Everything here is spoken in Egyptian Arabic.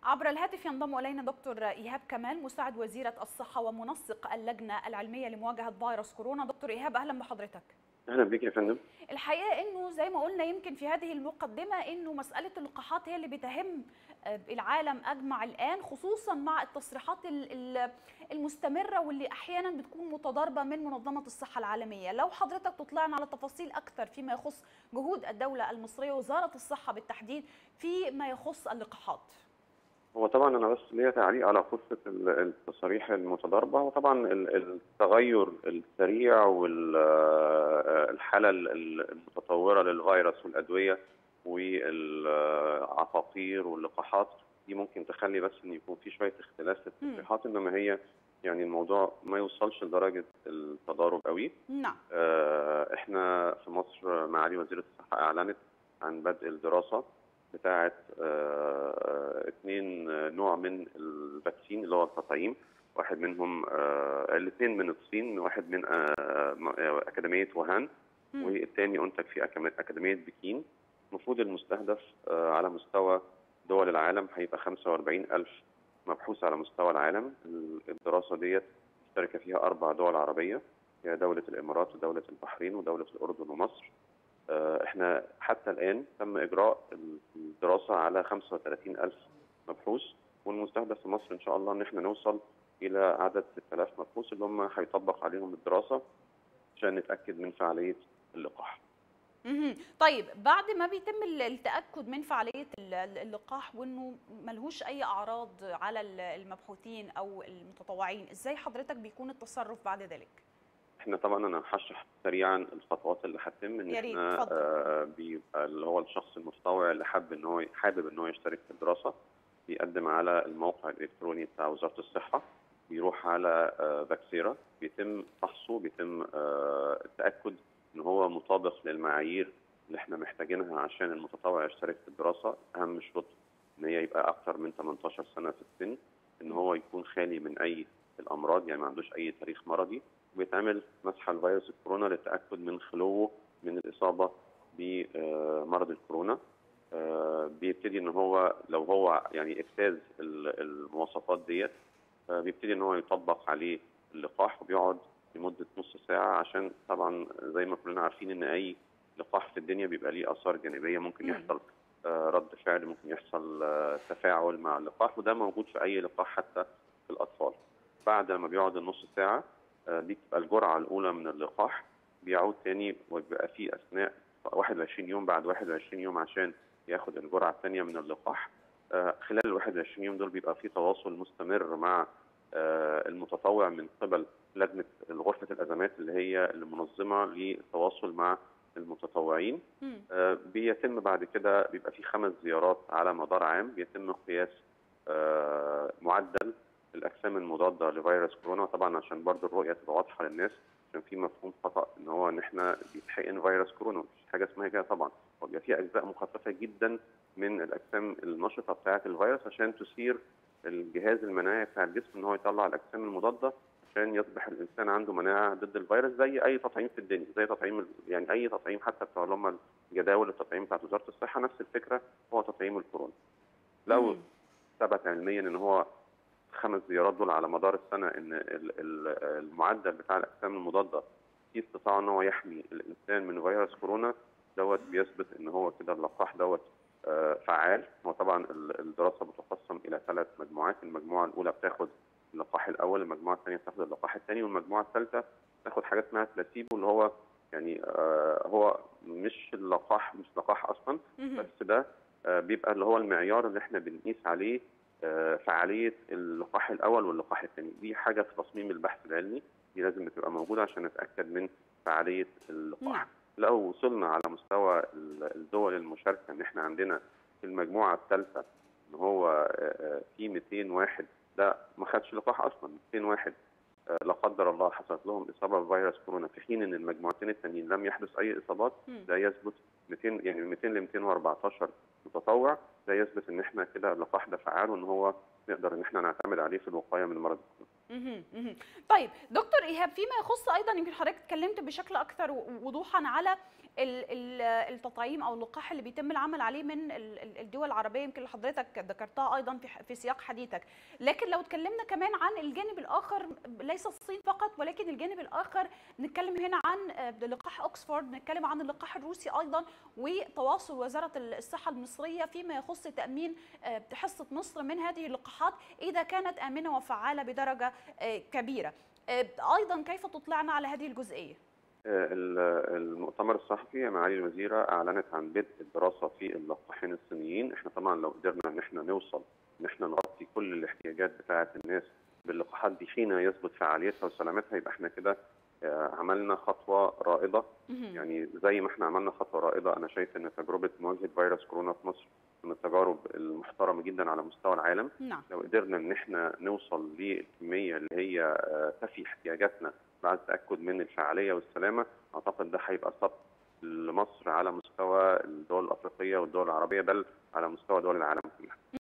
عبر الهاتف ينضم الينا دكتور ايهاب كمال مساعد وزيره الصحه ومنسق اللجنه العلميه لمواجهه فيروس كورونا دكتور ايهاب اهلا بحضرتك اهلا بك يا فندم الحقيقه انه زي ما قلنا يمكن في هذه المقدمه انه مساله اللقاحات هي اللي بتهم العالم اجمع الان خصوصا مع التصريحات المستمره واللي احيانا بتكون متضاربه من منظمه الصحه العالميه لو حضرتك تطلعنا على تفاصيل اكثر فيما يخص جهود الدوله المصريه وزاره الصحه بالتحديد فيما يخص اللقاحات هو طبعا انا بس ليا تعليق على قصه التصاريح المتضاربه وطبعا التغير السريع والحاله المتطوره للفيروس والادويه والعقاقير واللقاحات دي ممكن تخلي بس ان يكون في شويه اختلاف في التصريحات انما هي يعني الموضوع ما يوصلش لدرجه التضارب قوي نعم آه احنا في مصر معالي وزيره الصحه اعلنت عن بدء الدراسه بتاعه آه اثنين نوع من الفاكسين اللي هو التطعيم واحد منهم آه الاثنين من الصين واحد من آه اكاديميه ووهان والثاني انتج في اكاديميه بكين المفروض المستهدف على مستوى دول العالم هيبقى 45 ألف مبحوث على مستوى العالم الدراسة ديت مشتركة فيها أربع دول عربية هي دولة الإمارات ودولة البحرين ودولة الأردن ومصر احنا حتى الآن تم إجراء الدراسة على 35 ألف مبحوث والمستهدف في مصر إن شاء الله إن احنا نوصل إلى عدد 6000 مبحوث اللي هم هيطبق عليهم الدراسة عشان نتأكد من فعالية اللقاح. طيب بعد ما بيتم التاكد من فعاليه اللقاح وانه ملهوش اي اعراض على المبحوثين او المتطوعين ازاي حضرتك بيكون التصرف بعد ذلك احنا طبعا انا هشرح سريعا الخطوات اللي هتتم ان احنا آه بيبقى اللي هو الشخص المتطوع اللي حابب ان هو حابب ان هو يشترك في الدراسه بيقدم على الموقع الالكتروني بتاع وزاره الصحه بيروح على آه فاكسيرا بيتم فحصه بيتم آه التاكد ان هو مطابق للمعايير اللي احنا محتاجينها عشان المتطوع يشترك في الدراسه اهم شروط ان هي يبقى اكثر من 18 سنه في السن ان هو يكون خالي من اي الامراض يعني ما عندوش اي تاريخ مرضي وبيتعمل مسح الفيروس الكورونا للتاكد من خلوه من الاصابه بمرض الكورونا بيبتدي ان هو لو هو يعني اجتاز المواصفات ديت بيبتدي ان هو يطبق عليه اللقاح وبيقعد لمده نص ساعه عشان طبعا زي ما كلنا عارفين ان اي لقاح في الدنيا بيبقى ليه اثار جانبيه ممكن يحصل رد فعل ممكن يحصل تفاعل مع اللقاح وده موجود في اي لقاح حتى في الاطفال. بعد لما بيقعد النص ساعه دي بتبقى الجرعه الاولى من اللقاح بيعود تاني وبيبقى في اثناء 21 يوم بعد 21 يوم عشان ياخد الجرعه الثانيه من اللقاح. خلال ال 21 يوم دول بيبقى في تواصل مستمر مع المتطوع من قبل لجنه غرفه الازمات اللي هي المنظمه للتواصل مع المتطوعين آه بيتم بعد كده بيبقى في خمس زيارات على مدار عام بيتم قياس آه معدل الاجسام المضاده لفيروس كورونا طبعا عشان برضو الرؤيه تبقى واضحه للناس عشان في مفهوم خطا ان هو ان احنا بيتحقن فيروس كورونا مفيش حاجه اسمها كده طبعا هو بيبقى في اجزاء مخففه جدا من الاجسام النشطه بتاعه الفيروس عشان تثير الجهاز المناعي بتاع الجسم ان هو يطلع الاجسام المضاده عشان يصبح الانسان عنده مناعه ضد الفيروس زي اي تطعيم في الدنيا زي تطعيم يعني اي تطعيم حتى بتوع اللي هم جداول التطعيم بتاعت وزاره الصحه نفس الفكره هو تطعيم الكورونا. لو ثبت علميا ان هو خمس زيارات دول على مدار السنه ان المعدل بتاع الاجسام المضاده في استطاع ان هو يحمي الانسان من فيروس كورونا دوت بيثبت ان هو كده اللقاح دوت فعال هو طبعا الدراسه بتقسم الى ثلاث مجموعات المجموعه الاولى بتاخد اللقاح الاول المجموعه الثانيه بتاخد اللقاح الثاني والمجموعه الثالثه تاخد حاجه اسمها بلاسيبو اللي هو يعني آه هو مش اللقاح مش لقاح اصلا بس ده آه بيبقى اللي هو المعيار اللي احنا بنقيس عليه آه فعاليه اللقاح الاول واللقاح الثاني دي حاجه في تصميم البحث العلمي دي لازم تبقى موجوده عشان نتاكد من فعاليه اللقاح لو وصلنا على مستوى الدول المشاركه ان احنا عندنا في المجموعه الثالثه ان هو في 200 واحد ده ما خدش لقاح اصلا 200 واحد لا قدر الله حصلت لهم اصابه بفيروس كورونا في حين ان المجموعتين التانيين لم يحدث اي اصابات ده يثبت 200 يعني 200 ل 214 متطوع ده يثبت ان احنا كده اللقاح ده فعال وان هو نقدر ان احنا نعتمد عليه في الوقايه من مرض الكورونا. طيب دكتور ايهاب فيما يخص ايضا يمكن حضرتك اتكلمت بشكل اكثر وضوحا على التطعيم او اللقاح اللي بيتم العمل عليه من الدول العربيه يمكن حضرتك ذكرتها ايضا في في سياق حديثك لكن لو اتكلمنا كمان عن الجانب الاخر ليس الصين فقط ولكن الجانب الاخر نتكلم هنا عن لقاح اوكسفورد نتكلم عن اللقاح الروسي ايضا وتواصل وزاره الصحه المصريه فيما يخص تامين حصه مصر من هذه اللقاحات اذا كانت امنه وفعاله بدرجه كبيره ايضا كيف تطلعنا على هذه الجزئيه المؤتمر الصحفي معالي الوزيره اعلنت عن بدء الدراسه في اللقاحين الصينيين احنا طبعا لو قدرنا ان احنا نوصل ان احنا نغطي كل الاحتياجات بتاعه الناس باللقاحات دي حين يثبت فعاليتها وسلامتها يبقى احنا كده عملنا خطوه رائده يعني زي ما احنا عملنا خطوه رائده انا شايف ان تجربه مواجهه فيروس كورونا في مصر من التجارب المحترمه جدا على مستوى العالم نعم. لو قدرنا ان احنا نوصل للكميه اللي هي تفي احتياجاتنا بعد التاكد من الفعاليه والسلامه اعتقد ده هيبقى سبق لمصر على مستوى الدول الافريقيه والدول العربيه بل على مستوى دول العالم كلها